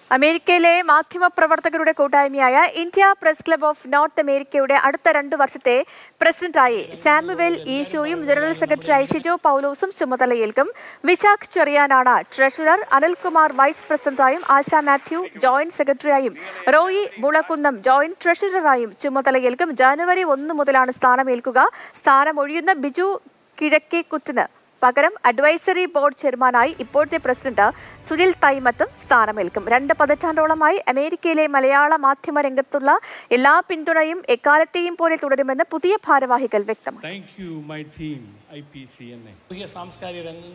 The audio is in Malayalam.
അമേരിക്കയിലെ മാധ്യമപ്രവർത്തകരുടെ കൂട്ടായ്മയായ India press club of north അമേരിക്കയുടെ അടുത്ത രണ്ടു വർഷത്തെ പ്രസിഡന്റായി സാമുവേൽ ഈശോയും ജനറൽ സെക്രട്ടറിയായി ഷിജോ പൗലോസും ചുമതലയേൽക്കും വിശാഖ് ചെറിയാനാണ് ട്രഷറർ അനിൽകുമാർ വൈസ് പ്രസിഡന്റായും ആശ മാത്യു ജോയിന്റ് സെക്രട്ടറിയായും റോയി മുളക്കുന്നം ജോയിന്റ് ട്രഷററായും ചുമതലയേൽക്കും ജനുവരി ഒന്ന് മുതലാണ് സ്ഥാനമേൽക്കുക സ്ഥാനമൊഴിയുന്ന ബിജു കിഴക്കേക്കുറ്റിന് പകരം അഡ്വൈസറി ബോർഡ് ചെയർമാനായി ഇപ്പോഴത്തെ പ്രസിഡന്റ് സുനിൽ തൈമത്തും സ്ഥാനമേൽക്കും രണ്ട് പതിറ്റാണ്ടോളമായി അമേരിക്കയിലെ മലയാള മാധ്യമ രംഗത്തുള്ള എല്ലാ പിന്തുണയും എക്കാലത്തെയും പോലെ തുടരുമെന്ന് പുതിയ ഭാരവാഹികൾ വ്യക്തമാക്കി Thank you, my team, IPCNA. സാംസ്കാരിക രംഗം